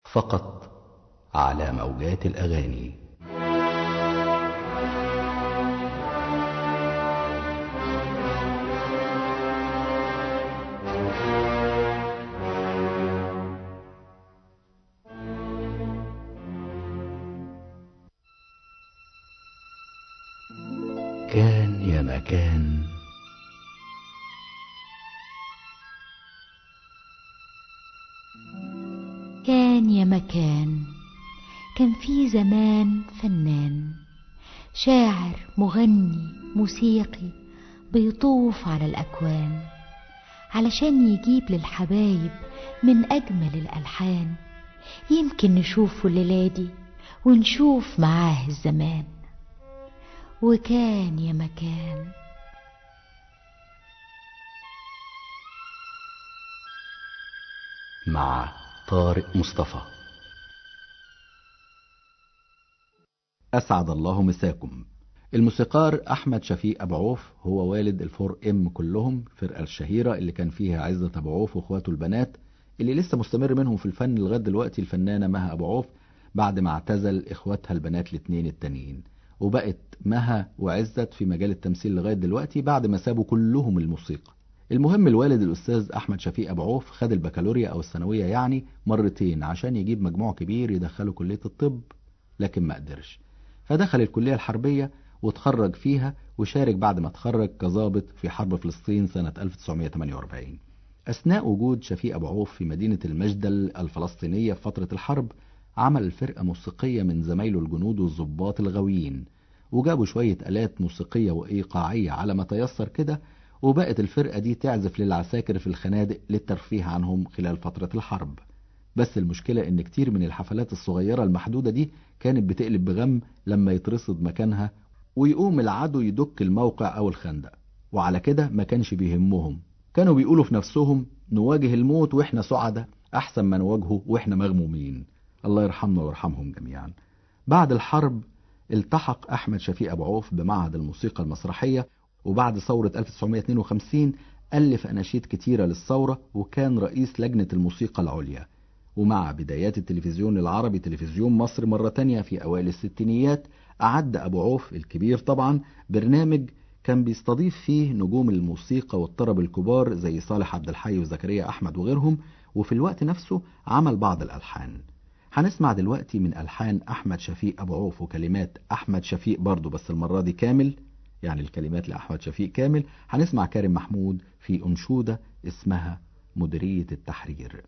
فقط على موجات الأغاني كان يا مكان كان يا مكان كان في زمان فنان شاعر مغني موسيقي بيطوف على الأكوان علشان يجيب للحبايب من أجمل الألحان يمكن نشوفه الليلة دي ونشوف معاه الزمان وكان يا مكان مع طارق مصطفى أسعد الله مساكم الموسيقار أحمد شفيق أبو عوف هو والد الفور إم كلهم الفرقة الشهيرة اللي كان فيها عزة أبو عوف وإخواته البنات اللي لسه مستمر منهم في الفن لغاية دلوقتي الفنانة مها أبو عوف بعد ما اعتزل إخواتها البنات الاتنين التانيين وبقت مها وعزت في مجال التمثيل لغاية دلوقتي بعد ما سابوا كلهم الموسيقى المهم الوالد الأستاذ أحمد شفيق أبو عوف خد البكالوريا أو الثانوية يعني مرتين عشان يجيب مجموع كبير يدخله كلية الطب لكن ما قدرش فدخل الكلية الحربية وتخرج فيها وشارك بعد ما اتخرج كظابط في حرب فلسطين سنة 1948 أثناء وجود شفيق أبو عوف في مدينة المجدل الفلسطينية في فترة الحرب عمل فرقة موسيقية من زمايله الجنود والضباط الغاويين وجابوا شوية آلات موسيقية وإيقاعية على ما تيسر كده وبقت الفرقة دي تعزف للعساكر في الخنادق للترفيه عنهم خلال فترة الحرب بس المشكلة ان كتير من الحفلات الصغيرة المحدودة دي كانت بتقلب بغم لما يترصد مكانها ويقوم العدو يدك الموقع او الخندق وعلى كده ما كانش بيهمهم كانوا بيقولوا في نفسهم نواجه الموت واحنا سعداء احسن ما نواجهه واحنا مغمومين الله يرحمنا ويرحمهم جميعا بعد الحرب التحق احمد شفيق ابو عوف بمعهد الموسيقى المسرحية وبعد ثورة 1952 ألف أناشيد كتيرة للثورة وكان رئيس لجنة الموسيقى العليا ومع بدايات التلفزيون العربي تلفزيون مصر مرة تانية في أوائل الستينيات أعد أبو عوف الكبير طبعا برنامج كان بيستضيف فيه نجوم الموسيقى والطرب الكبار زي صالح عبد الحي وزكريا أحمد وغيرهم وفي الوقت نفسه عمل بعض الألحان هنسمع دلوقتي من ألحان أحمد شفيق أبو عوف وكلمات أحمد شفيق برضو بس المرة دي كامل يعني الكلمات لأحمد شفيق كامل هنسمع كارم محمود في أنشودة اسمها مديرية التحرير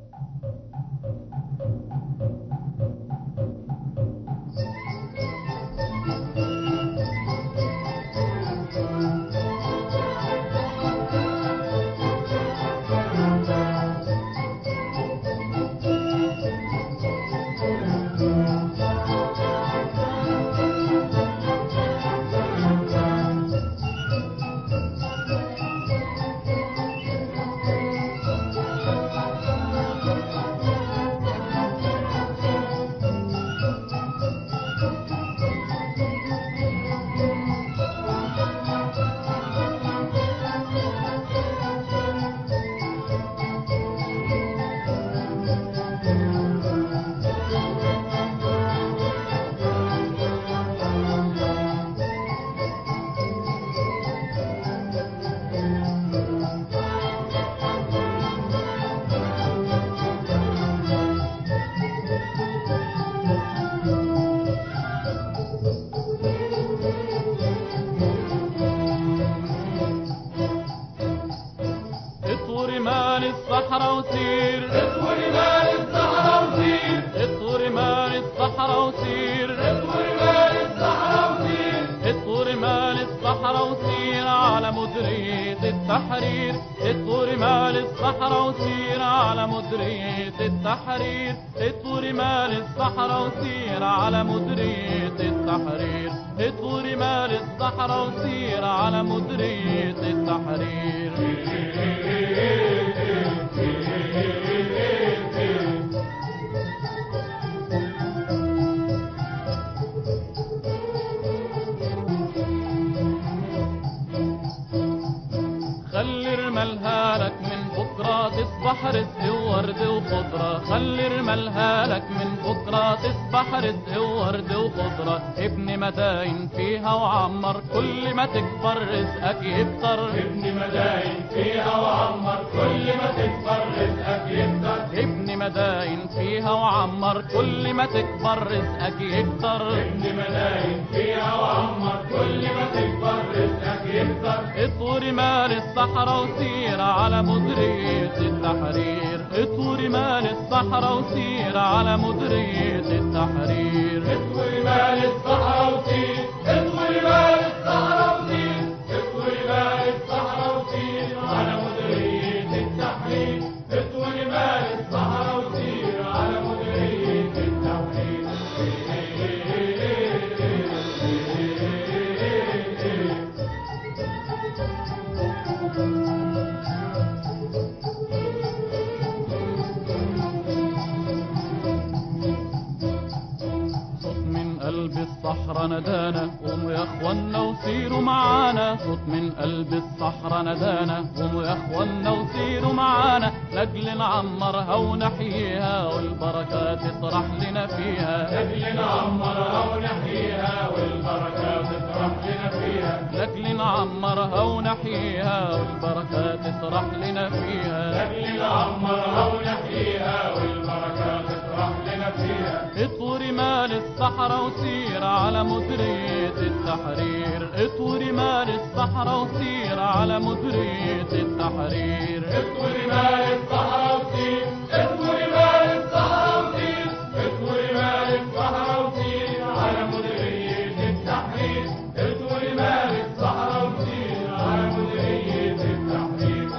اطور مال الصحراء وسير اطور مال الصحراء وسير اطور مال الصحراء وسير اطور مال الصحراء وسير اطور مال الصحراء وسير على مديرية التحرير اطور مال الصحراء وسير على مديرية التحرير اطور مال الصحراء وسير على مديرية التحرير اطور مال الصحراء وسير على مديرية التحرير خلي رمالها لك من بكرة تصبح رزق وورد وخضرة خلي عملها لك من بكرة تصبح رزق وورد وخضرة ابن مداين فيها وعمر كل ما تكبر رزقك يكتر ابن مداين فيها وعمر كل ما تكبر رزقك يكتر ابن مداين فيها وعمر كل ما تكبر رزقك يكتر ابن مداين فيها وعمر كل ما تكبر رزقك يكتر اطور مال الصحراء وسير على مديرية التحرير اطور مال الصحراء وسير على مديرية التحرير اطور مال الصحراء وسير اطور مال الصحراء وسير اطور مال الصحراء وسير على مديرية التحرير اطور مال الصحراء وسير على مديرية التحرير صوت من قلب الصحراء ندانا قوموا يا اخوانا وسيروا معانا صوت من قلب الصحراء ندانا قوموا يا اخوانا وسيروا معانا لاجل نعمرها ونحييها والبركة تطرح لنا فيها لاجل نعمرها ونحييها والبركة تطرح لنا فيها لاجل نعمرها ونحييها والبركة تطرح لنا فيها لاجل نعمرها ونحييها والبركة تطرح لنا فيها اطور مال الصحراء وسير على مديرية التحرير اطور مال الصحراء وسير على مديرية التحرير اطور مال الصحراء وسير اطور مال الصحراء وسير اطور مال الصحراء وسير على مديرية التحرير اطور مال الصحراء وسير على مديرية التحرير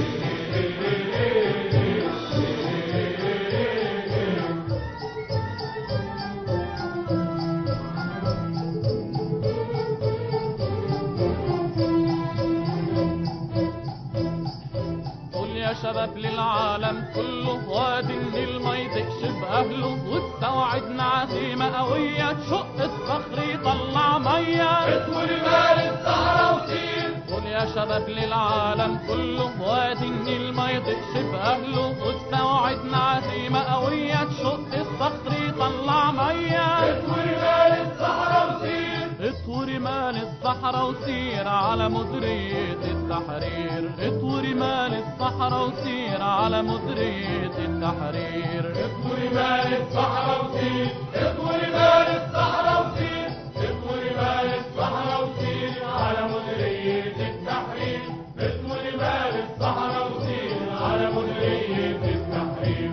قول يا شباب للعالم كله واد النيل ما يضيقش بأهله واستوعدنا عزيمة قوية تشق الصخر يطلع مية اطول مال الصحراء وسير قول يا شباب للعالم كله واد النيل ما يضيقش بأهله واستوعدنا عزيمة قوية تشق الصخر يطلع مية اطول مال الصحراء وسير اطور مال الصحراء وسير على مديرية التحرير اطور مال الصحراء وسير على مديرية التحرير اطور مال الصحراء وسير اطور مال الصحراء وسير اطور مال الصحراء وسير على مديرية التحرير اطور مال الصحراء وسير على مديرية التحرير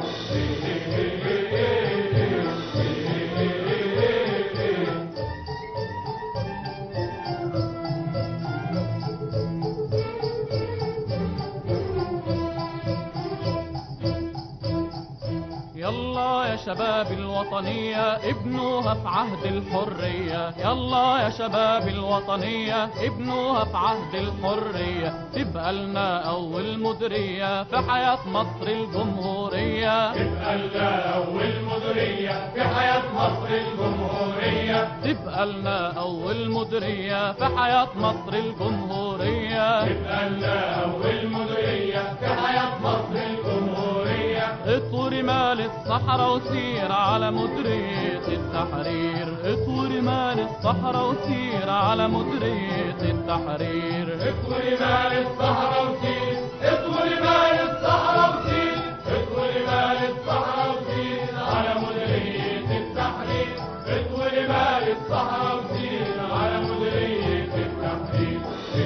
يلا يا شباب الوطنية ابنوها في عهد الحرية يلا يا شباب الوطنية ابنوها في عهد الحرية تبقى لنا أول مديرية في حياة مصر الجمهورية تبقى لنا أول مديرية في حياة مصر الجمهورية تبقى لنا أول مديرية في حياة مصر الجمهورية تبقى لنا أول مديرية في حياة مصر الجمهورية اطور مال الصحراء وسير على مديرية التحرير اطور مال الصحراء وسير على مديرية التحرير اطور مال الصحراء وسير اطور مال الصحراء وسير اطور مال الصحراء وسير على مديرية التحرير اطور مال الصحراء وسير على مديرية التحرير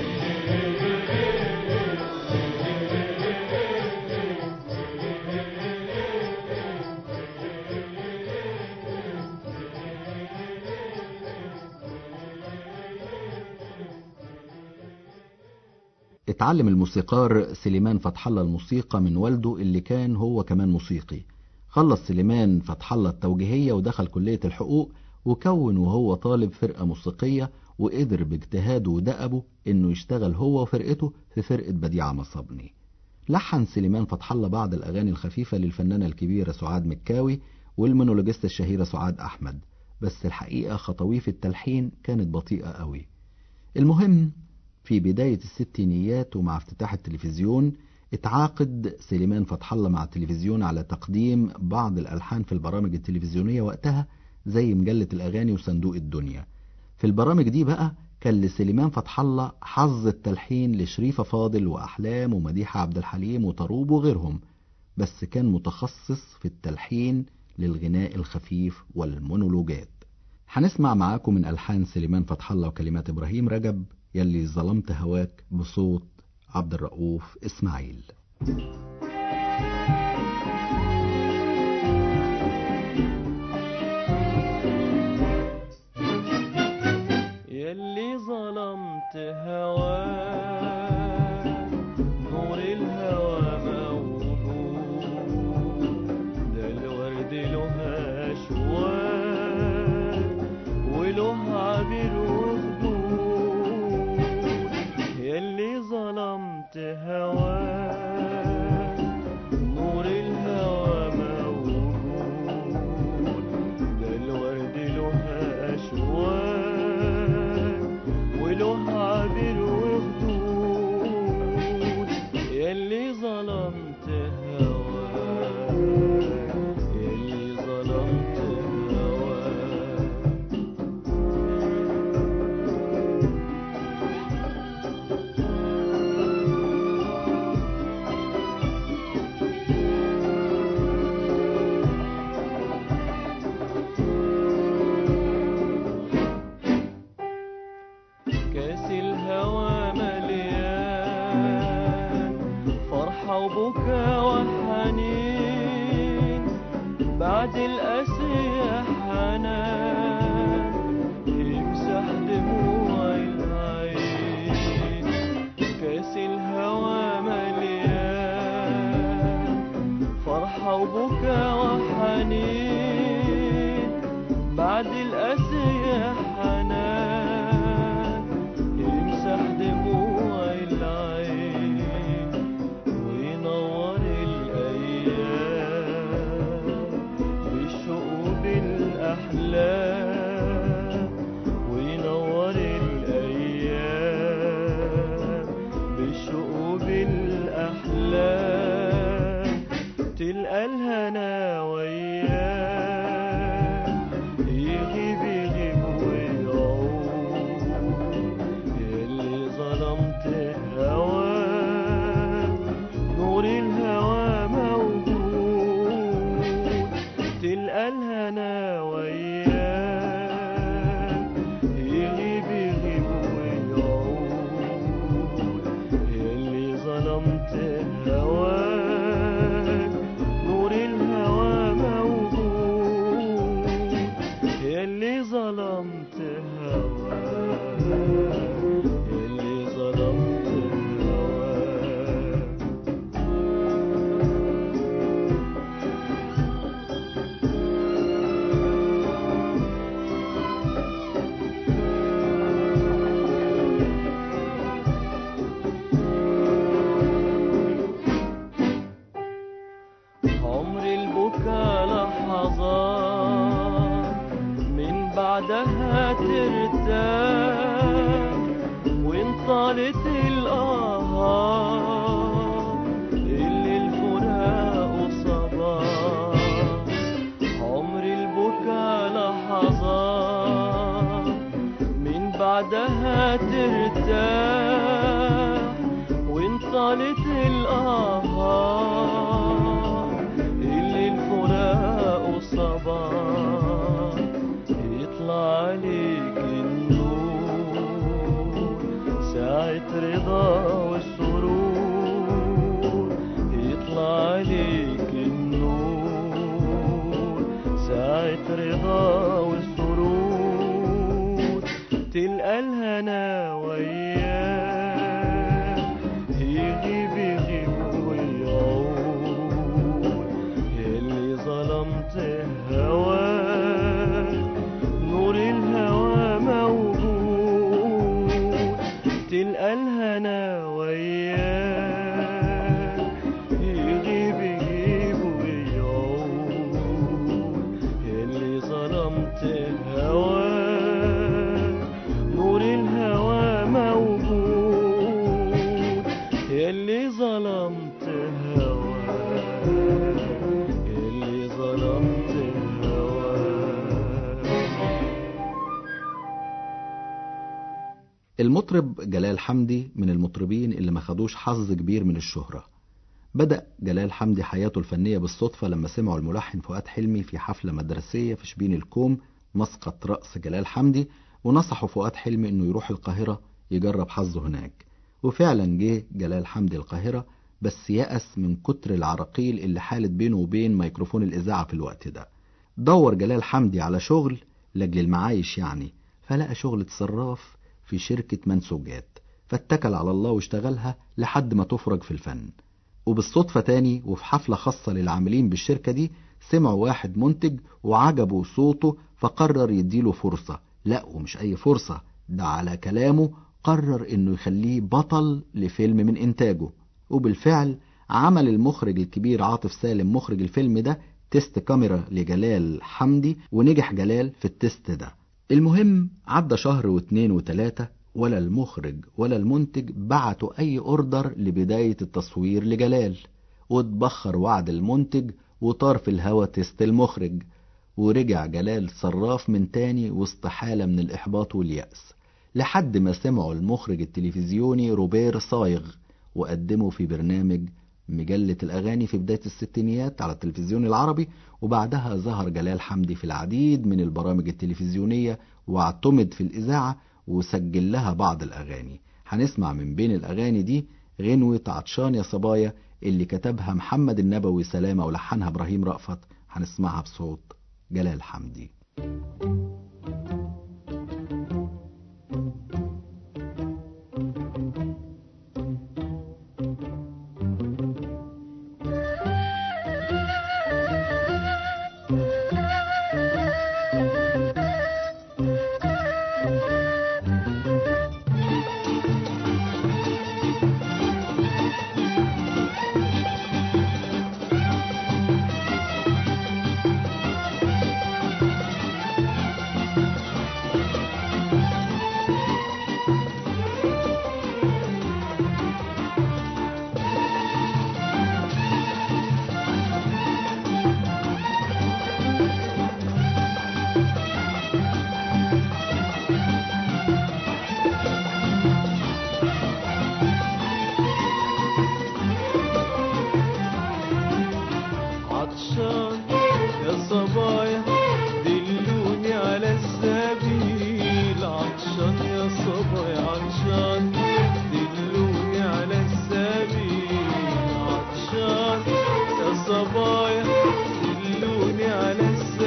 اتعلم الموسيقار سليمان فتح الله الموسيقى من والده اللي كان هو كمان موسيقي خلص سليمان فتح الله التوجيهية ودخل كلية الحقوق وكون وهو طالب فرقة موسيقية وقدر باجتهاده ودأبه انه يشتغل هو وفرقته في فرقة بديعة مصبني لحن سليمان فتح الله بعض الأغاني الخفيفة للفنانة الكبيرة سعاد مكاوي والمونولوجيست الشهيرة سعاد أحمد بس الحقيقة خطويه في التلحين كانت بطيئة قوي المهم في بداية الستينيات ومع افتتاح التلفزيون اتعاقد سليمان فتح الله مع التلفزيون على تقديم بعض الألحان في البرامج التلفزيونية وقتها زي مجلة الأغاني وصندوق الدنيا في البرامج دي بقى كان لسليمان فتح الله حظ التلحين لشريفة فاضل وأحلام ومديحة عبد الحليم وطروب وغيرهم بس كان متخصص في التلحين للغناء الخفيف والمونولوجات هنسمع معاكم من ألحان سليمان فتح الله وكلمات إبراهيم رجب يلي ظلمت هواك بصوت عبد الرؤوف إسماعيل يلي ظلمت هواك نور الهوى موجود ده الورد له أشواق وله عبير وخدود يلي ظلمت هواك نور الهوى موجود ده الورد له أشواق وله عبير وخدود يلي ظلمت هواك يلي ظلمت هواك كاس الهوى مليان فرحة وبكا وحنين بعد الأسية حنان يمسح دموع العين كاس الهوى مليان فرحة وبكا وحنين بعد الأسية حنان يمسح دموع العين وينور الأيام بالشوق بالأحلام وينور الأيام بالشوق بالأحلام تلقى الهنا وياه يغيب يغيب ويعود يلي ظلمت هواك نور الهوى موجود تلقى الهنا وياه يغيب يغيب ويعود يلي ظلمت هواك نور الهوى موجود يلي ظلمت هواك يلي ظلمت هواك عمر البكا لحظات من بعدها ترتاح وان طالت الآهات اللي الفراق صباح عمر البكا لحظات من بعدها ترتاح وان طالت الآهات اللي الفراق صباح يطلع عليك النور ساعة رضا والسرور يطلع عليك النور ساعة رضا والسرور تلقى الهنا وياه يغيب يغيب ويعود يلي ظلمت هواك نور الهوى موجود تلقى الهنا وياه يغيب يغيب ويعود يلي ظلمت هواك نور الهوى موجود يلي ظلمت المطرب جلال حمدي من المطربين اللي ما خدوش حظ كبير من الشهرة بدأ جلال حمدي حياته الفنية بالصدفة لما سمعوا الملحن فؤاد حلمي في حفلة مدرسية في شبين الكوم مسقط رأس جلال حمدي ونصحوا فؤاد حلمي انه يروح القاهرة يجرب حظه هناك وفعلا جه جلال حمدي القاهرة بس يأس من كتر العراقيل اللي حالت بينه وبين ميكروفون الإذاعة في الوقت ده دور جلال حمدي على شغل لأجل المعايش يعني فلقى شغلة صراف في شركة منسوجات فاتكل على الله واشتغلها لحد ما تفرج في الفن وبالصدفة تاني وفي حفلة خاصة للعاملين بالشركة دي سمعوا واحد منتج وعجبوا صوته فقرر يديله فرصة لا ومش أي فرصة ده على كلامه قرر انه يخليه بطل لفيلم من انتاجه وبالفعل عمل المخرج الكبير عاطف سالم مخرج الفيلم ده تيست كاميرا لجلال حمدي ونجح جلال في التيست ده المهم عدى شهر واتنين وتلاتة ولا المخرج ولا المنتج بعتوا اي اوردر لبداية التصوير لجلال واتبخر وعد المنتج وطار في الهوا تيست المخرج ورجع جلال صراف من تاني وسط حالة من الإحباط واليأس لحد ما سمعوا المخرج التلفزيوني روبير صايغ وقدمه في برنامج مجلة الأغاني في بداية الستينيات على التلفزيون العربي وبعدها ظهر جلال حمدي في العديد من البرامج التلفزيونية واعتمد في الإذاعة وسجل لها بعض الأغاني هنسمع من بين الأغاني دي غنوة عطشان يا صبايا اللي كتبها محمد النبوي سلامة ولحنها إبراهيم رأفت هنسمعها بصوت جلال حمدي عطشان يا صبايا دلوني على السبيل عطشان يا صبايا عطشان دلوني على السبيل عطشان يا صبايا دلوني على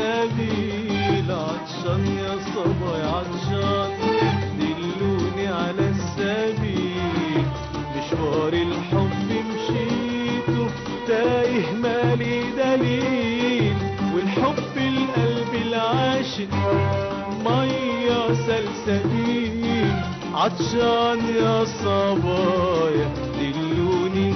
السبيل عطشان يا صبايا عطشان دلوني على السبيل مشوار الحب مشيته تايه مالي دليل والحب القلب العاشق مية سلسبيل عطشان يا صبايا دلوني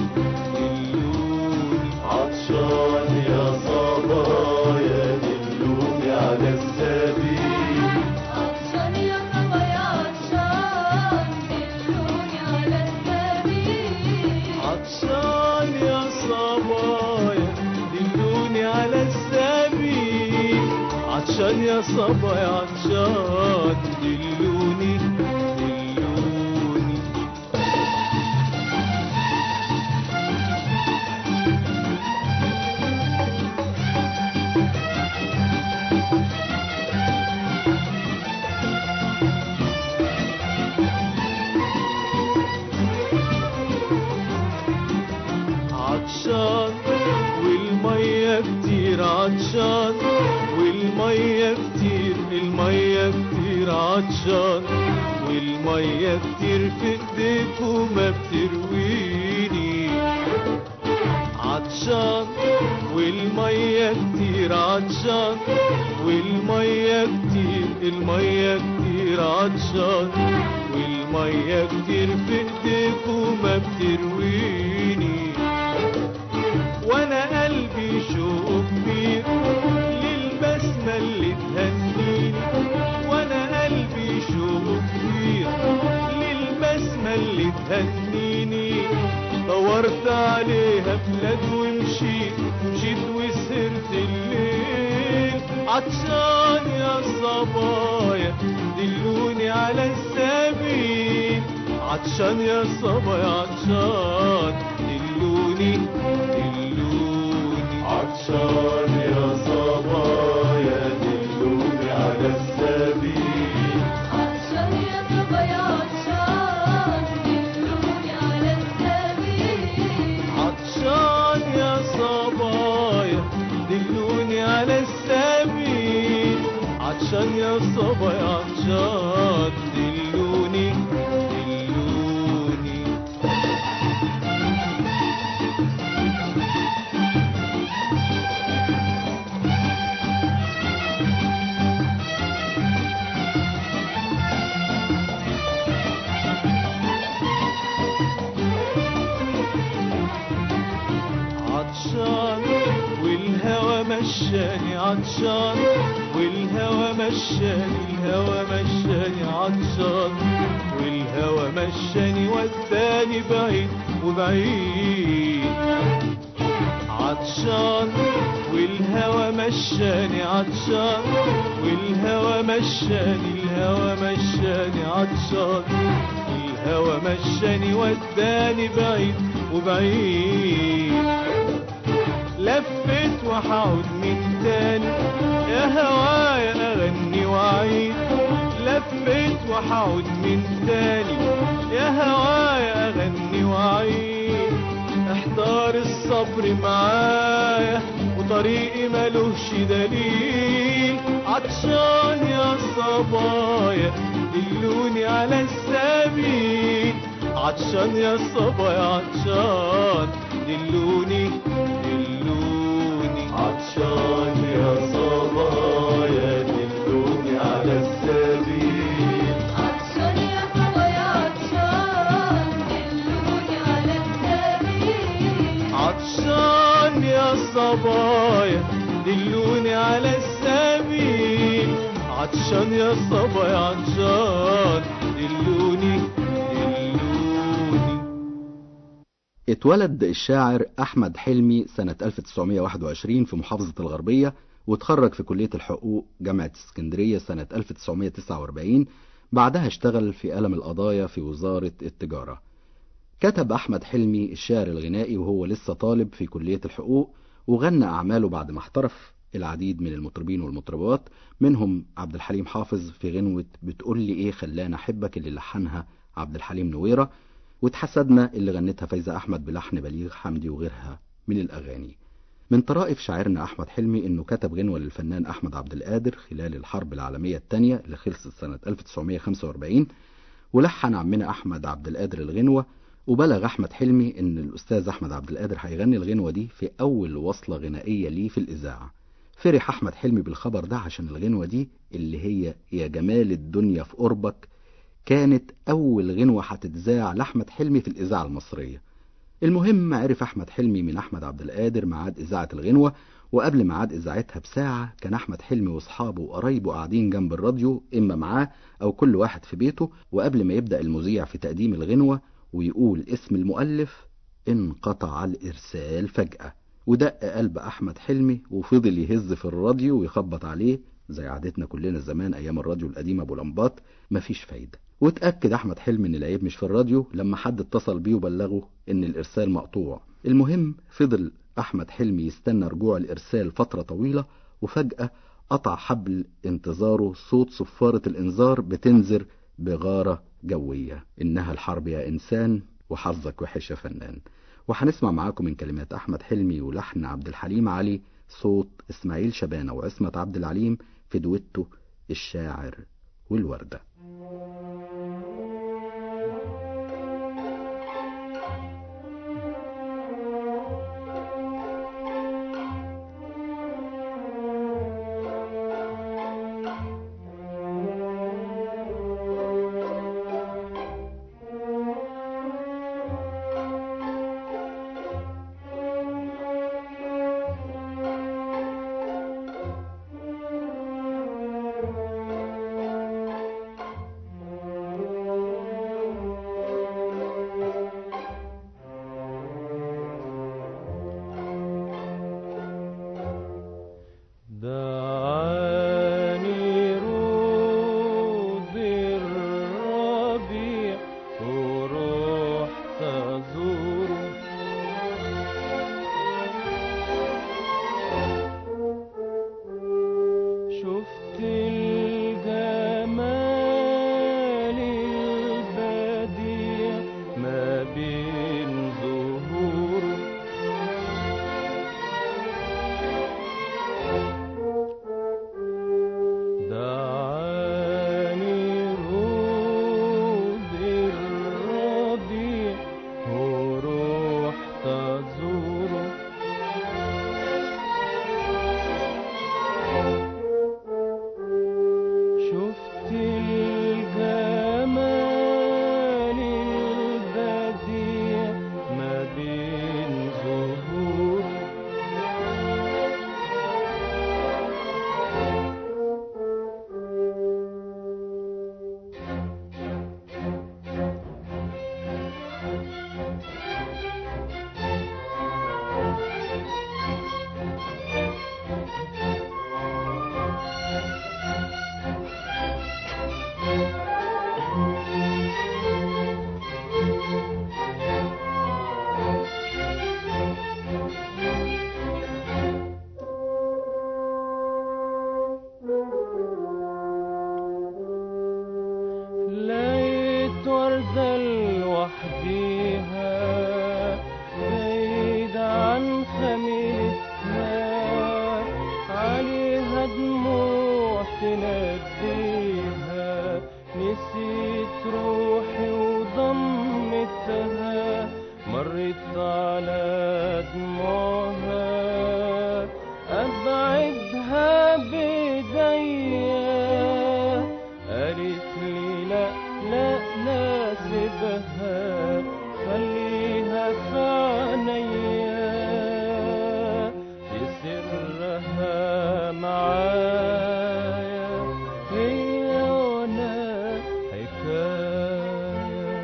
دلوني عطشان يا صبايا دلوني على السبيل عطشان يا صبايا عطشان دلوني على السبيل عطشان يا صبايا دلوني على السبيل عطشان يا صبايا عطشان دلوني دلوني عطشان والمية كتير عطشان والمية كتير المية كتير عطشان والمية كتير في ايديك وما بترويني عطشان والمية كتير عطشان والمية كتير المية كتير عطشان والمية كتير في ايديك وما بترويني وانا قلبي شوق كبير للبسمة اللي تهنيني وانا قلبي شوق كبير للبسمة اللي تهنيني دورت عليها بلاد ومشيت مشيت وسهرت الليل عطشان يا صبايا دلوني على السبيل عطشان يا صبا يا عطشان دلوني دلوني عطشان يا صبا يا دلوني على السبيل عطشان يا صبا يا عطشان دلوني على السبيل عطشان يا صبايا دلوني على السبيل عطشان يا صبايا عطشان دلوني دلوني عطشان والهوى مشاني عطشان والهوى مشاني الهوى مشاني عطشان والهوى مشاني وداني بعيد وبعيد عطشان والهوى مشاني عطشان والهوى مشاني الهوى مشاني عطشان الهوى مشاني وداني بعيد وبعيد لفت وحعود من تاني يا هوايا اغني واعيد لفت وحعود من تاني يا هوايا اغني واعيد احضار الصبر معايا وطريقي ملوش دليل عطشان يا صبايا دلوني على السبيل عطشان يا صبايا عطشان دلوني دلوني عطشان يا صبايا دلوني على السبيل عطشان يا صبا يا عطشان دلوني على السبيل عطشان يا صبايا دلوني على السبيل عطشان يا صبايا عطشان دلوني دلوني اتولد الشاعر أحمد حلمي سنة 1921 في محافظة الغربية وتخرج في كلية الحقوق جامعة اسكندرية سنة 1949 بعدها اشتغل في قلم القضايا في وزارة التجارة كتب أحمد حلمي الشعر الغنائي وهو لسه طالب في كلية الحقوق وغنى أعماله بعد ما احترف العديد من المطربين والمطربات منهم عبد الحليم حافظ في غنوة بتقول لي ايه خلاني احبك اللي لحنها عبد الحليم نويرة واتحسدنا اللي غنتها فايزة أحمد بلحن بليغ حمدي وغيرها من الأغاني من طرائف شاعرنا أحمد حلمي إنه كتب غنوة للفنان أحمد عبد القادر خلال الحرب العالمية الثانية اللي خلصت سنة 1945 ولحن عمنا أحمد عبد القادر الغنوة وبلغ أحمد حلمي إن الأستاذ أحمد عبد القادر هيغني الغنوة دي في أول وصلة غنائية ليه في الإذاعة فرح أحمد حلمي بالخبر ده عشان الغنوة دي اللي هي يا جمال الدنيا في قربك كانت أول غنوة هتتذاع لأحمد حلمي في الإذاعة المصرية المهم عرف أحمد حلمي من أحمد عبد القادر ميعاد إذاعة الغنوة وقبل ميعاد إذاعتها بساعة كان أحمد حلمي وأصحابه وقرايبه قاعدين جنب الراديو إما معاه أو كل واحد في بيته وقبل ما يبدأ المذيع في تقديم الغنوة ويقول اسم المؤلف انقطع الإرسال فجأة ودق قلب أحمد حلمي وفضل يهز في الراديو ويخبط عليه زي عادتنا كلنا زمان أيام الراديو القديم أبو لمبات مفيش فايدة واتأكد أحمد حلمي إن العيب مش في الراديو لما حد اتصل بيه وبلغه إن الإرسال مقطوع المهم فضل أحمد حلمي يستنى رجوع الإرسال فترة طويلة وفجأة قطع حبل انتظاره صوت صفارة الإنذار بتنذر بغارة جوية إنها الحرب يا إنسان وحظك وحش يا فنان وهنسمع معاكم من كلمات أحمد حلمي ولحن عبد الحليم علي صوت إسماعيل شبانة وعصمة عبد العليم في دويتو الشاعر والوردة هي وانا حكاية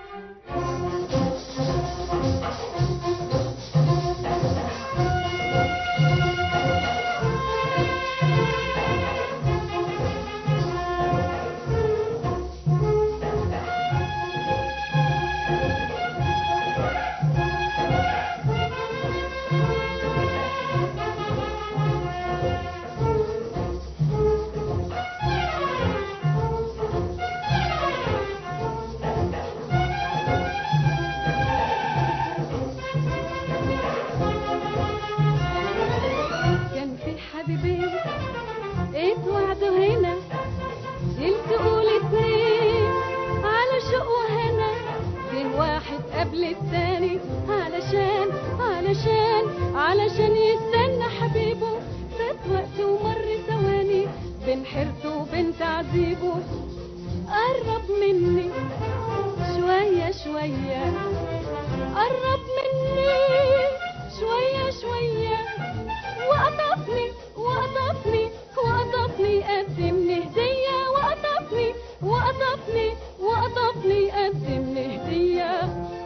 كان في حبيبين اتوعدوا هنا يلتقوا الاتنين على شوق وهنا جه واحد قبل التاني علشان علشان علشان يستنى حبيبه فات وقت ومر ثواني بين حيرته وبين تعذيبه قرب مني شوية شوية قرب مني شوية شوية وقطفني وقطفني وقطفني قدمني هدية وقطفني وقطفني وقطفني قدمني هدية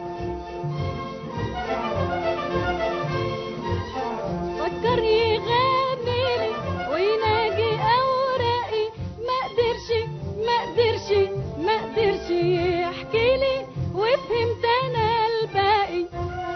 فكر يغني لي ويناجي اوراقي ما قدرش ما قدرش ما قدرش يحكي لي وفهمت انا الباقي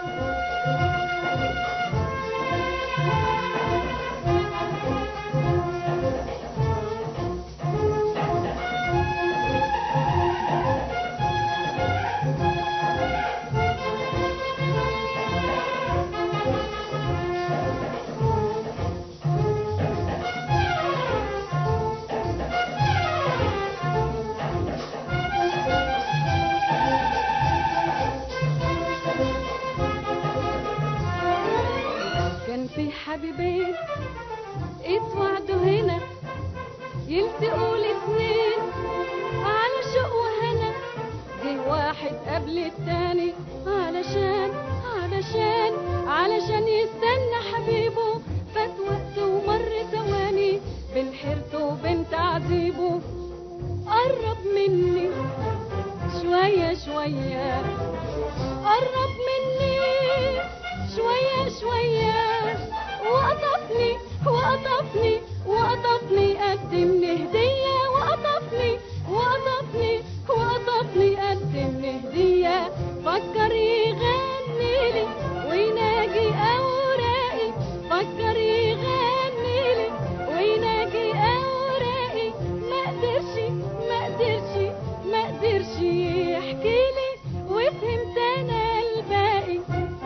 كان في حبيبين اتوعدوا هنا يلتقوا الاتنين على شوق وهنا جه واحد قبل التاني علشان علشان علشان يستنى حبيبه فات وقت ومر ثواني بين حيرته وبين تعذيبه قرب مني شوية شوية قرب مني شوية شوية وقطفني وقطفني وقطفني قدمني هدية وقطفني وقطفني وقطفني قدمني هدية فكر يغني لي ويناجي أوراقي فكر يغني لي ويناجي أوراقي ما قدرش ما قدرش ما قدرش يحكي لي وفهمت أنا الباقي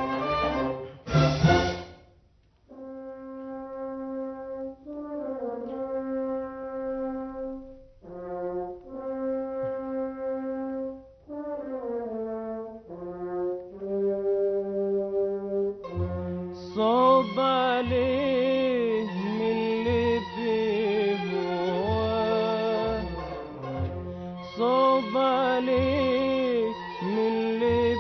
صوب عليه من اللي بهواه صوب عليه من اللي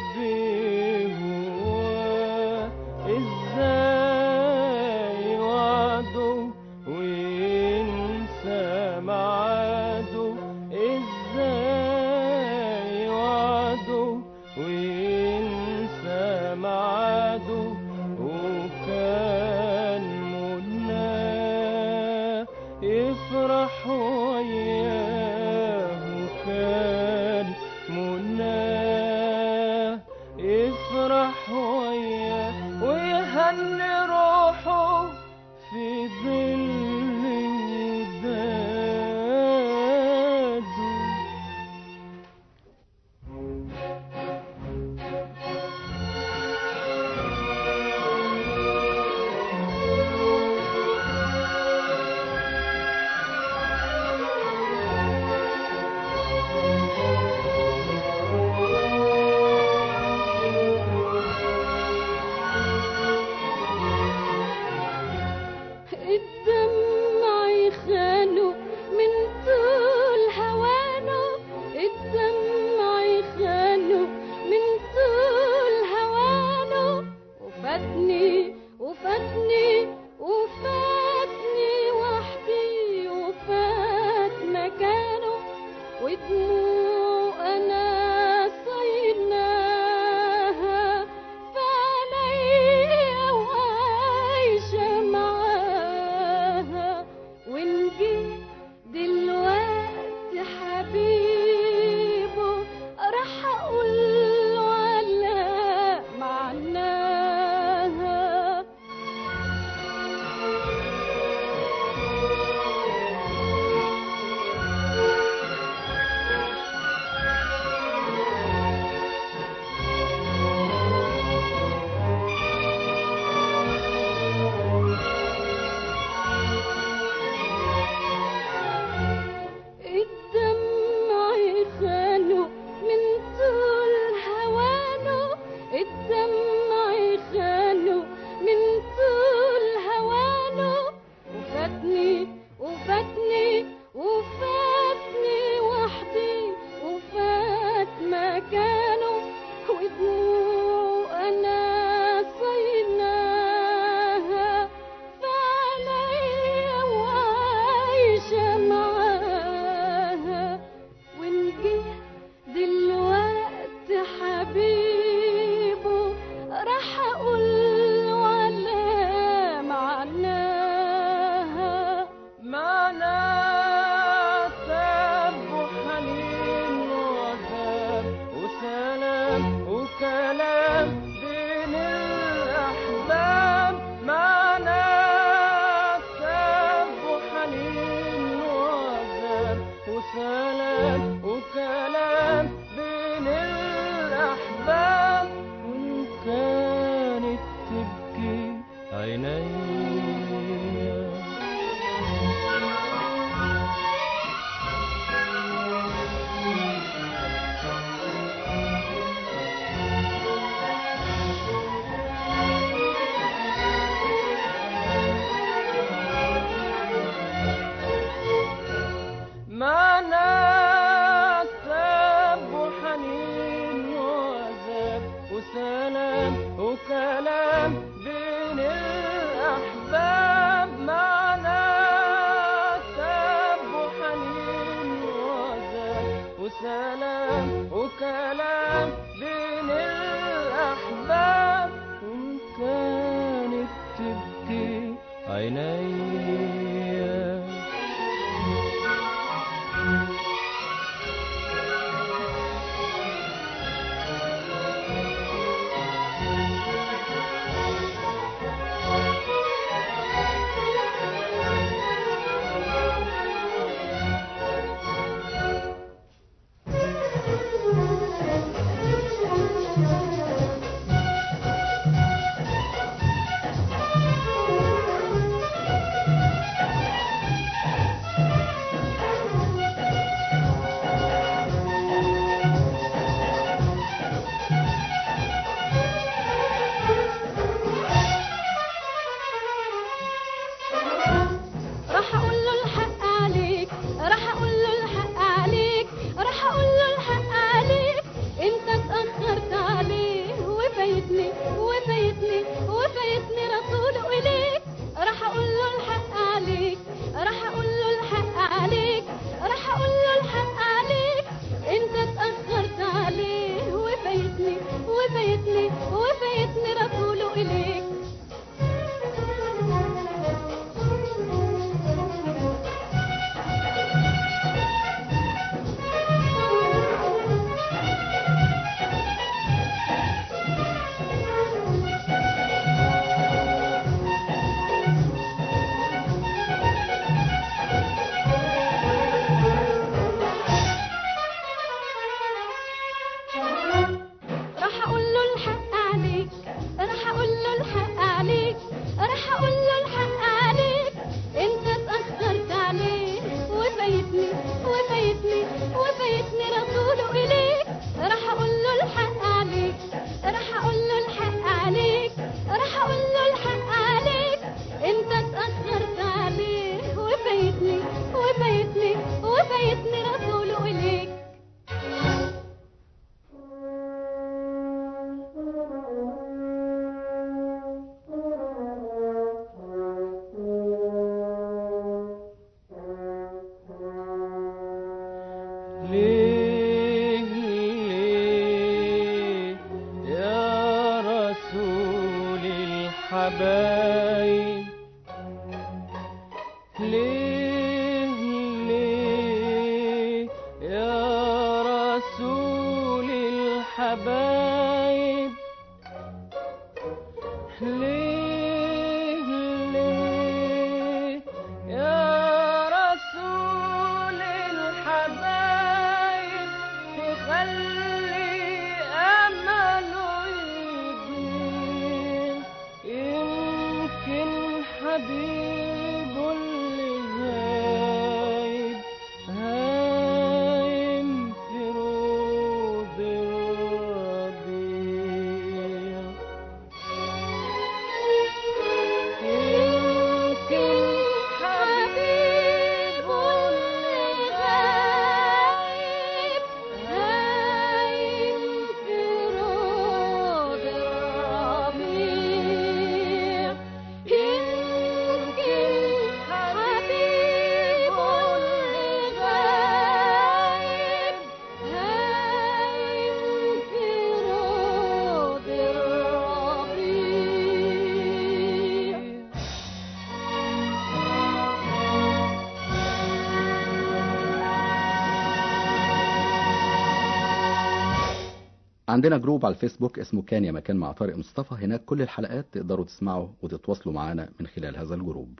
بهواه ازاي وعده وينسى ميعاده ازاي وعده وينسى ميعاده وكان مناه يفرح وياه وكان مناه يفرح وياه ويهني روحه في ظل وداده وسلام وكلام بين الأحباب وإن كانت تبكي عيني معنا تاب وحنين وعذاب وسلام وكلام بين الأحباب معنا تاب وحنين وعذاب وسلام وكلام بين الأحباب وإن كانت تبكي عيني راح اقول له الحق عليك راح اقول له الحق عليك راح اقول له الحق عليك انت اتاخرت عليه وفايتني وفايتني وفايتني رسوله اليك راح اقول له الحق عليك راح اقول له الحق عليك راح اقول له الحق عليك انت اتاخرت عليه وفايتني وفايتني وفايتني رسوله اليك راح اقول له الحق عليك راح اقول له الحق عليك راح اقول له الحق عليك انت اتاخرت عليه وفايتني وفايتني وفايتني رسوله اليك راح اقول له الحق عليك راح اقول له الحق عليك راح اقول له الحق عليك انت اتاخرت عليه وفايتني وفايتني وفايتني رسوله اليك ليه ليه يا رسول الحبايب ليه ليه يا رسول الحبايب ليه ليه يا رسول الحبايب تخلي أمله يضيع يمكن حبيبه اللي غايب هايم في روض الربيع يمكن حبيبه اللي غايب هايم في روض الربيع يمكن حبيبه اللي غايب هايم في روض الربيع عندنا جروب على الفيسبوك اسمه كان يا مكان مع طارق مصطفى هناك كل الحلقات تقدروا تسمعوا وتتواصلوا معنا من خلال هذا الجروب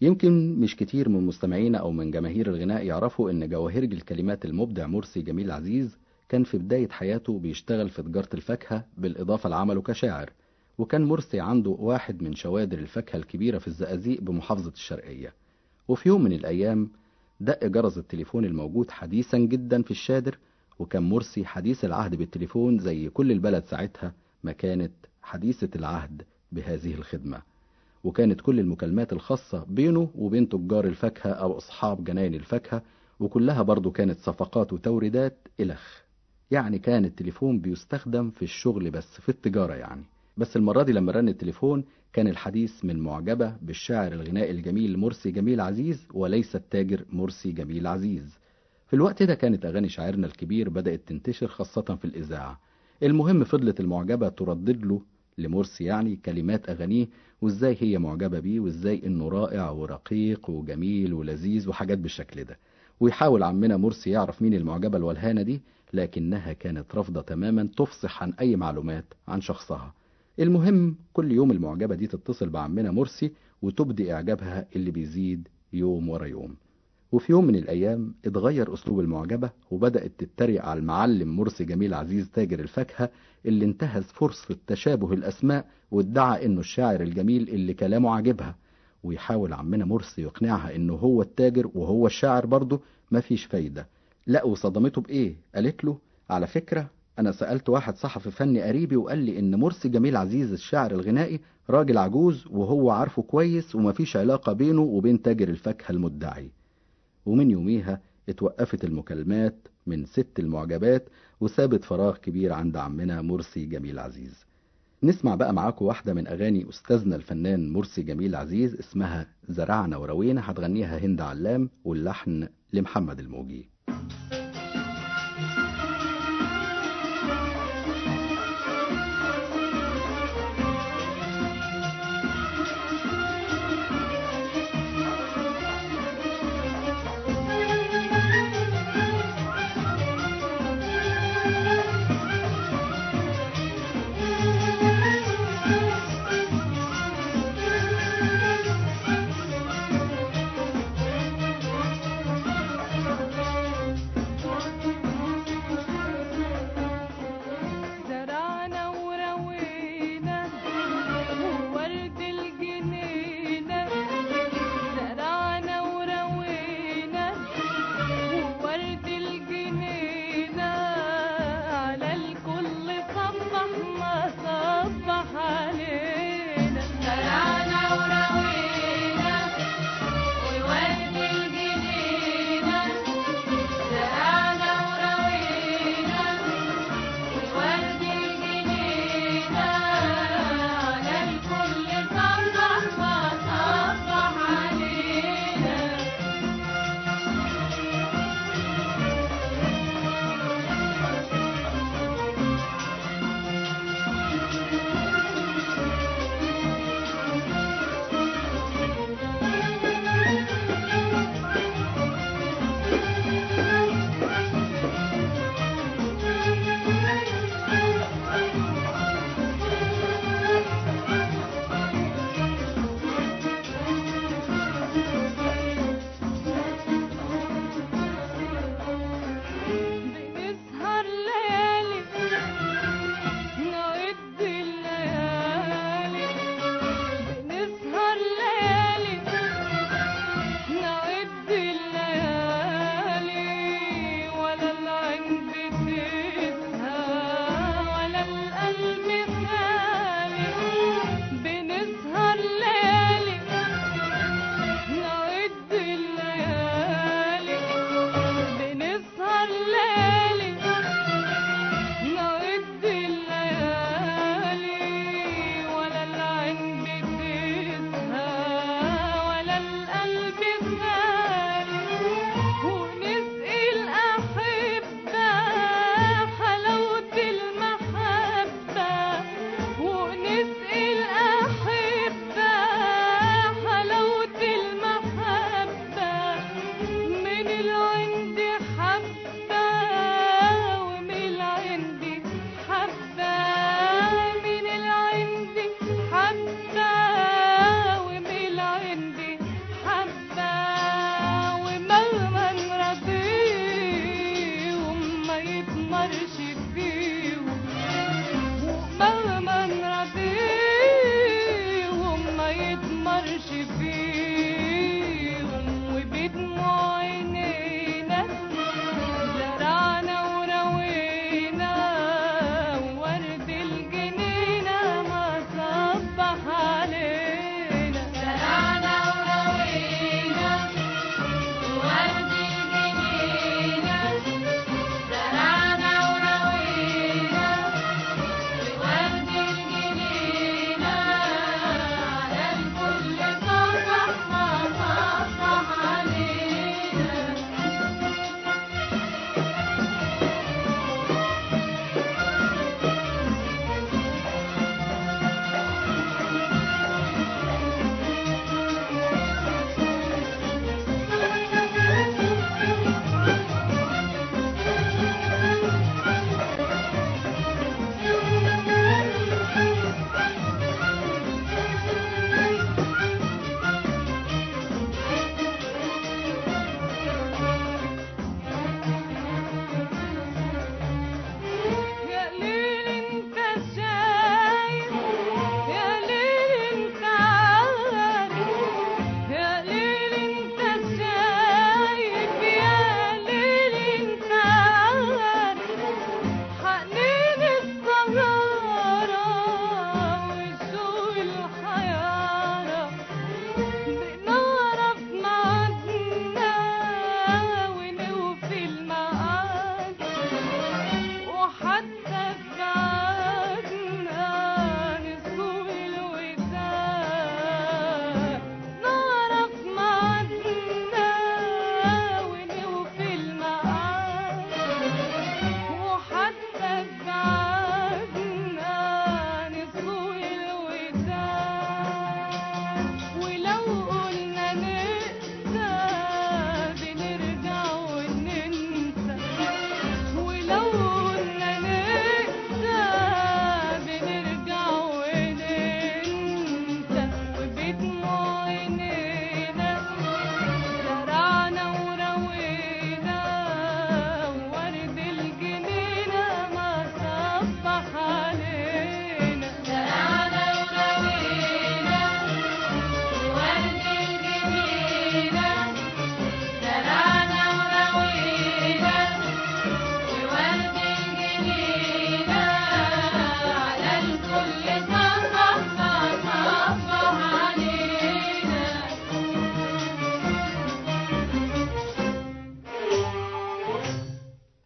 يمكن مش كتير من مستمعينا أو من جماهير الغناء يعرفوا إن جواهرج الكلمات المبدع مرسي جميل عزيز كان في بداية حياته بيشتغل في تجارة الفاكهة بالإضافة لعمله كشاعر وكان مرسي عنده واحد من شوادر الفاكهة الكبيرة في الزقازيق بمحافظة الشرقية وفي يوم من الأيام دق جرس التليفون الموجود حديثا جدا في الشادر وكان مرسي حديث العهد بالتليفون زي كل البلد ساعتها ما كانت حديثة العهد بهذه الخدمة وكانت كل المكالمات الخاصة بينه وبين تجار الفاكهة أو أصحاب جناين الفاكهة وكلها برضو كانت صفقات وتوريدات إلخ يعني كان التليفون بيستخدم في الشغل بس في التجارة يعني بس المرة دي لما رن التليفون كان الحديث من معجبة بالشاعر الغنائي الجميل مرسي جميل عزيز وليس التاجر مرسي جميل عزيز في الوقت ده كانت أغاني شاعرنا الكبير بدأت تنتشر خاصة في الإذاعة المهم فضلت المعجبة تردد له لمرسي يعني كلمات أغانيه وإزاي هي معجبة بيه وإزاي إنه رائع ورقيق وجميل ولذيذ وحاجات بالشكل ده ويحاول عمنا مرسي يعرف مين المعجبة الولهانة دي لكنها كانت رافضة تماما تفصح عن أي معلومات عن شخصها المهم كل يوم المعجبة دي تتصل بعمنا مرسي وتبدي إعجابها اللي بيزيد يوم ورا يوم وفي يوم من الأيام اتغير أسلوب المعجبة وبدأت تتريق على المعلم مرسي جميل عزيز تاجر الفاكهة اللي انتهز فرصة تشابه الأسماء وادعى إنه الشاعر الجميل اللي كلامه عاجبها ويحاول عمنا مرسي يقنعها إنه هو التاجر وهو الشاعر برضه مفيش فايدة لا وصدمته بإيه؟ قالت له على فكرة أنا سألت واحد صحفي فني قريبي وقال لي إن مرسي جميل عزيز الشاعر الغنائي راجل عجوز وهو عارفه كويس ومفيش علاقة بينه وبين تاجر الفاكهة المدعي ومن يوميها اتوقفت المكالمات من ست المعجبات وسابت فراغ كبير عند عمنا مرسي جميل عزيز نسمع بقى معاكم واحدة من أغاني أستاذنا الفنان مرسي جميل عزيز اسمها زرعنا وروينا هتغنيها هند علام واللحن لمحمد الموجي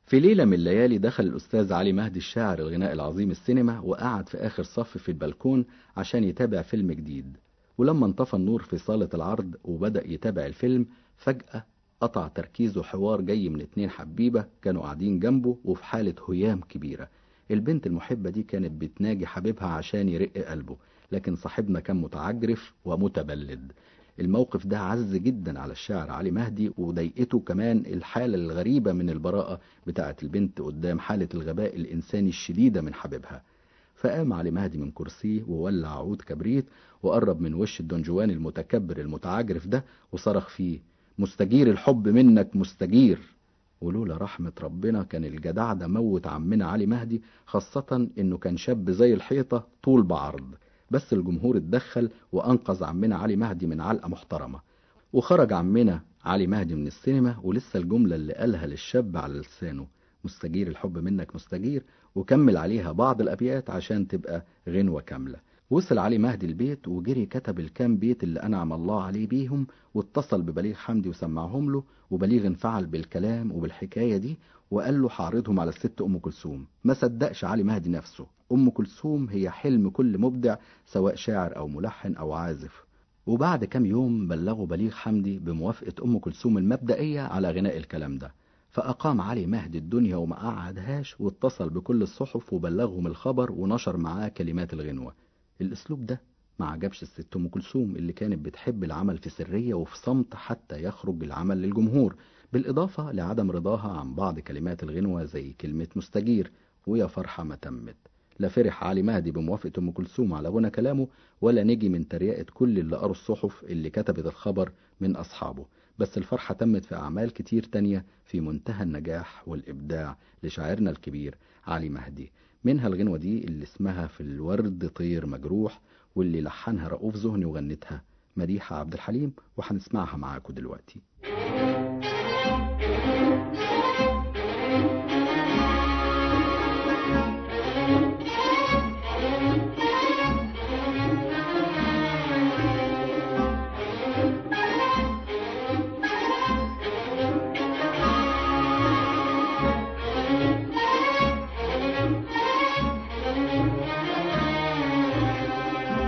في ليلة من الليالي دخل الأستاذ علي مهدي الشاعر الغناء العظيم السينما وقعد في آخر صف في البلكون عشان يتابع فيلم جديد ولما انطفى النور في صالة العرض وبدأ يتابع الفيلم فجأة قطع تركيزه حوار جاي من اتنين حبيبة كانوا قاعدين جنبه وفي حالة هيام كبيرة البنت المحبة دي كانت بتناجي حبيبها عشان يرق قلبه لكن صاحبنا كان متعجرف ومتبلد الموقف ده عز جدا على الشاعر علي مهدي وضايقته كمان الحالة الغريبة من البراءة بتاعة البنت قدام حالة الغباء الإنساني الشديدة من حبيبها فقام علي مهدي من كرسيه وولع عود كبريت وقرب من وش الدونجوان المتكبر المتعجرف ده وصرخ فيه مستجير الحب منك مستجير ولولا رحمة ربنا كان الجدع ده موت عمنا علي مهدي خاصة انه كان شاب زي الحيطة طول بعرض بس الجمهور اتدخل وانقذ عمنا علي مهدي من علقة محترمة وخرج عمنا علي مهدي من السينما ولسه الجملة اللي قالها للشاب على لسانه مستجير الحب منك مستجير وكمل عليها بعض الأبيات عشان تبقى غنوة كاملة وصل علي مهدي البيت وجري كتب الكام بيت اللي أنعم الله عليه بيهم واتصل ببليغ حمدي وسمعهم له وبليغ انفعل بالكلام وبالحكاية دي وقال له هعرضهم على الست أم كلثوم ما صدقش علي مهدي نفسه أم كلثوم هي حلم كل مبدع سواء شاعر أو ملحن أو عازف وبعد كام يوم بلغوا بليغ حمدي بموافقة أم كلثوم المبدئية على غناء الكلام ده فأقام علي مهدي الدنيا وما قعدهاش واتصل بكل الصحف وبلغهم الخبر ونشر معاه كلمات الغنوة الأسلوب ده ما عجبش الست أم كلثوم اللي كانت بتحب العمل في سرية وفي صمت حتى يخرج العمل للجمهور بالإضافة لعدم رضاها عن بعض كلمات الغنوة زي كلمة مستجير ويا فرحة ما تمت لا فرح علي مهدي بموافقة أم كلثوم على غنى كلامه ولا نجي من تريقة كل اللي قروا الصحف اللي كتبت الخبر من أصحابه بس الفرحة تمت في أعمال كتير تانية في منتهى النجاح والإبداع لشاعرنا الكبير علي مهدي منها الغنوة دي اللي اسمها في الورد طير مجروح واللي لحنها رؤوف زهني وغنتها مديحة عبد الحليم وهنسمعها معاكم دلوقتي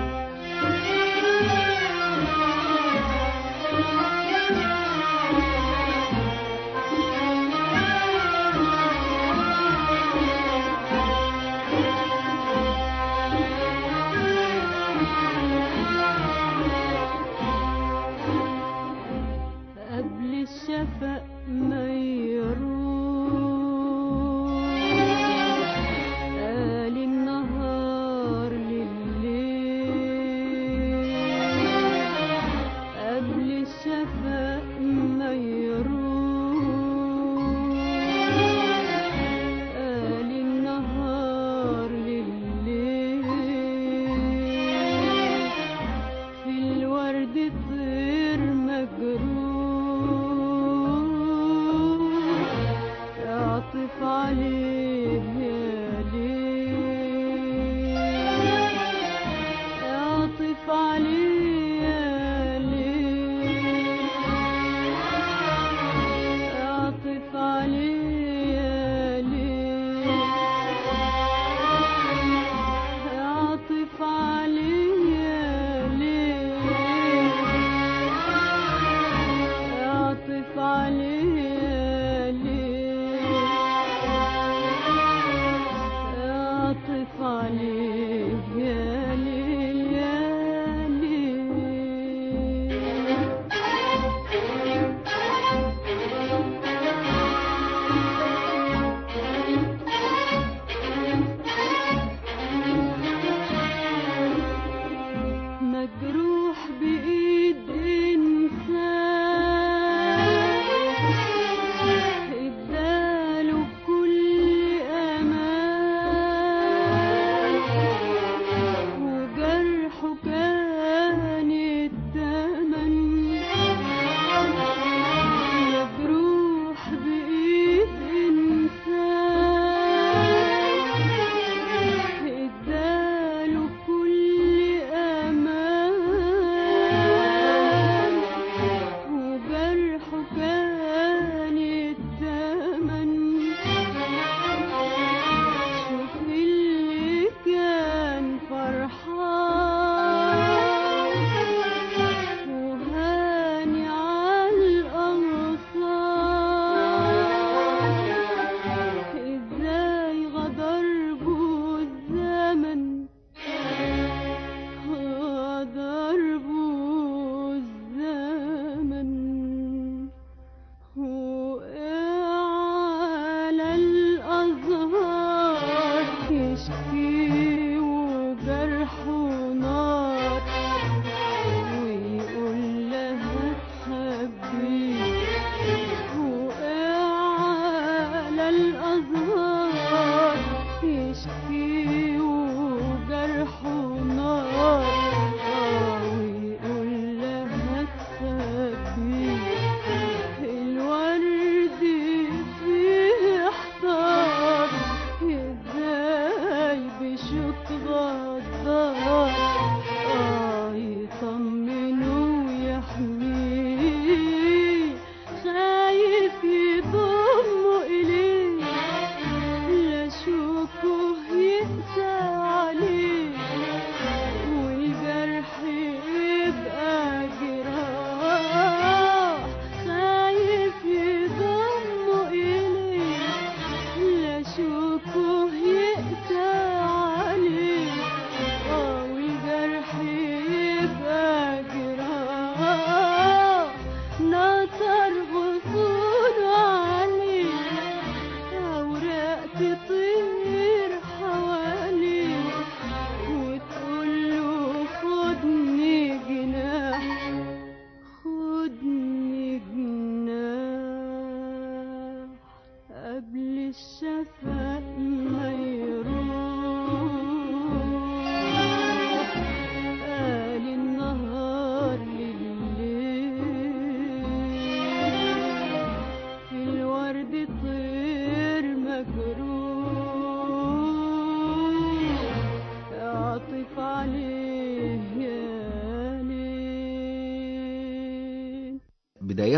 Thank you.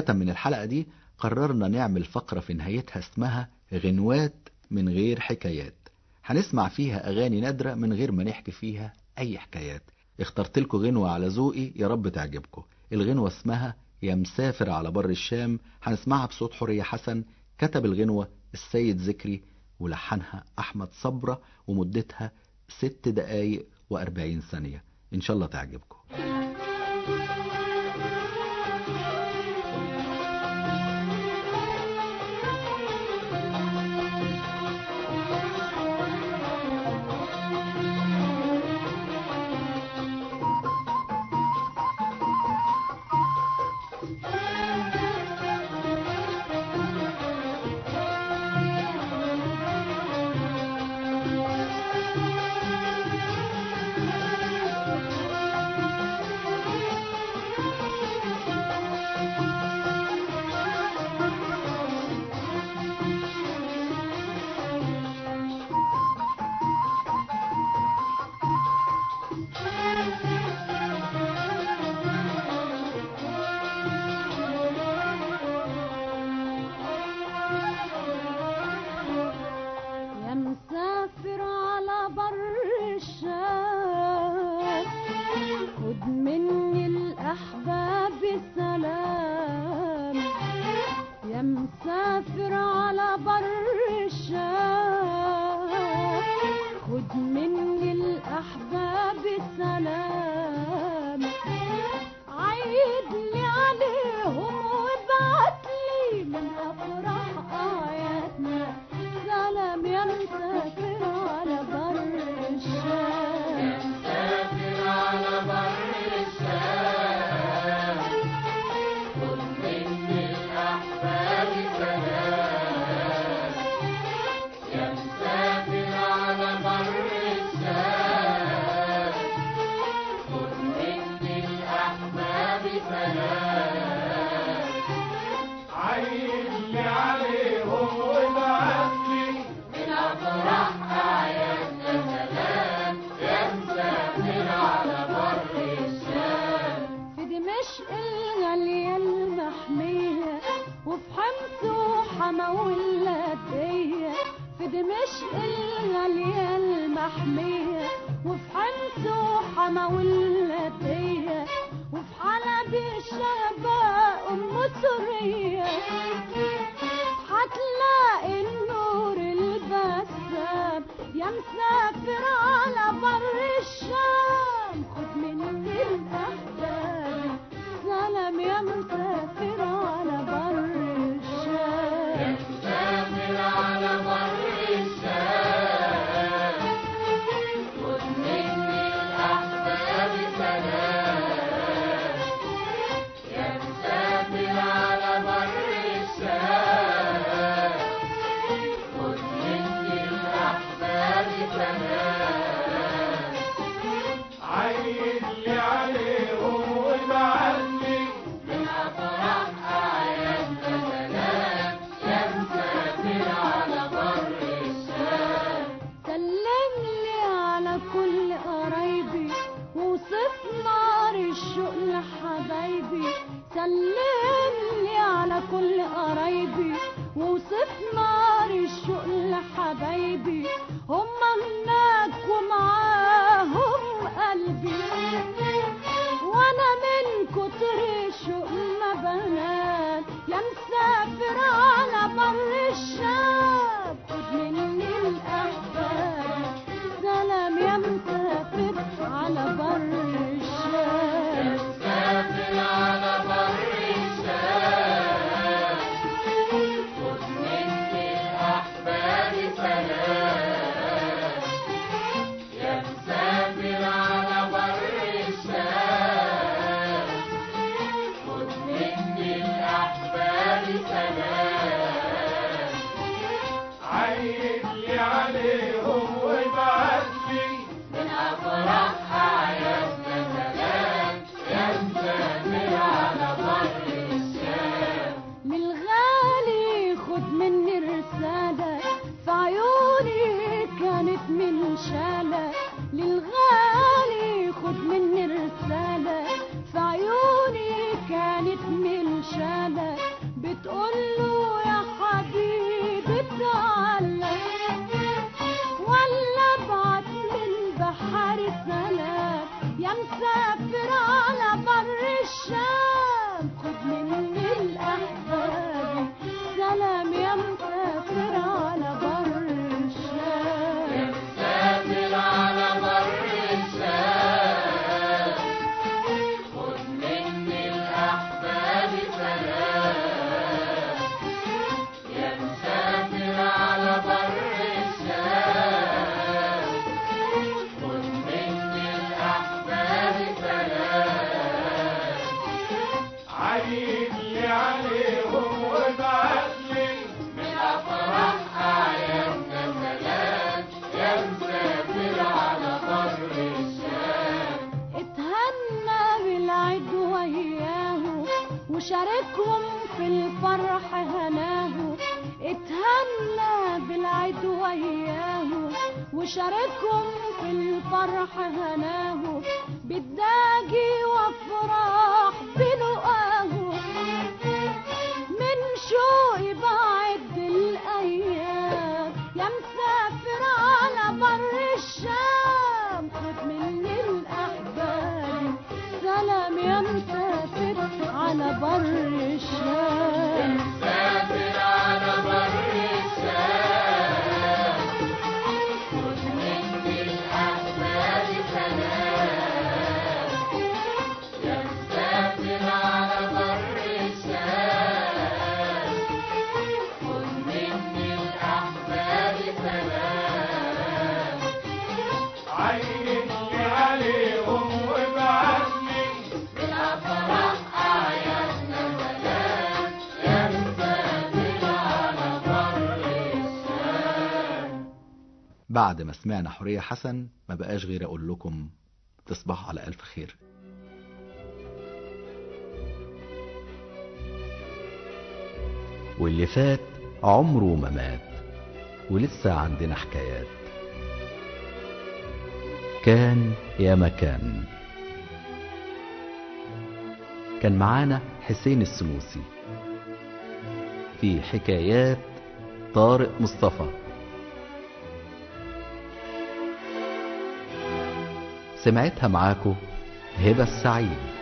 بداية من الحلقة دي قررنا نعمل فقرة في نهايتها اسمها غنوات من غير حكايات هنسمع فيها أغاني نادرة من غير ما نحكي فيها أي حكايات اخترت لكم غنوة على ذوقي يا رب تعجبكم الغنوة اسمها يا مسافر على بر الشام هنسمعها بصوت حورية حسن كتب الغنوة السيد ذكري ولحنها أحمد صبرة ومدتها ست دقايق وأربعين ثانية إن شاء الله تعجبكم يا مسافر على بر الشام خد مني الأحباب سلام يا مسافر على بر الشام خد مني الأحباب سلام عيد لي عليهم وابعت لي من أفراح آياتنا سلام يا مسافر على بر الشام في دمشق الغالية المحمية وفي حمص وحما واللاتية في دمشق الغالية المحمية وفي حمص وحما واللاتية وفي حلب الشهباء أم سورية هتلاقي النور البسام يا مسافر على بر الشام خد مني الأحباب سلام يا مسافر على بر الشام سلم لي على كل قرايبي وصف نار الشوق لحبايبي سلم لي على كل قرايبي وصف نار الشوق لحبايبي هم هناك ومعاهم قلبي وانا من كتر الشوق ما بنام يا مسافر على بر الشام خد مني الاحباب سلام يا مسافر على بر الشام للغالي خد مني رسالة في عيوني كانت من شالة للغالي خد مني رسالة في عيوني كانت من شالة الفرح هناه اتهنى بالعيد وياه وشاركهم في الفرح هناه بالداجي وافراح بلقاه من شوقي بعد الايام يا مسافر على بر الشام خد مني الاحباب سلام يا مسافر على بر الشام بعد ما سمعنا حورية حسن ما بقاش غير اقول لكم تصبحوا على الف خير واللي فات عمره ما مات ولسه عندنا حكايات كان يا مكان كان معانا حسين السنوسي في حكايات طارق مصطفى سمعتها معاكو هبة السعيد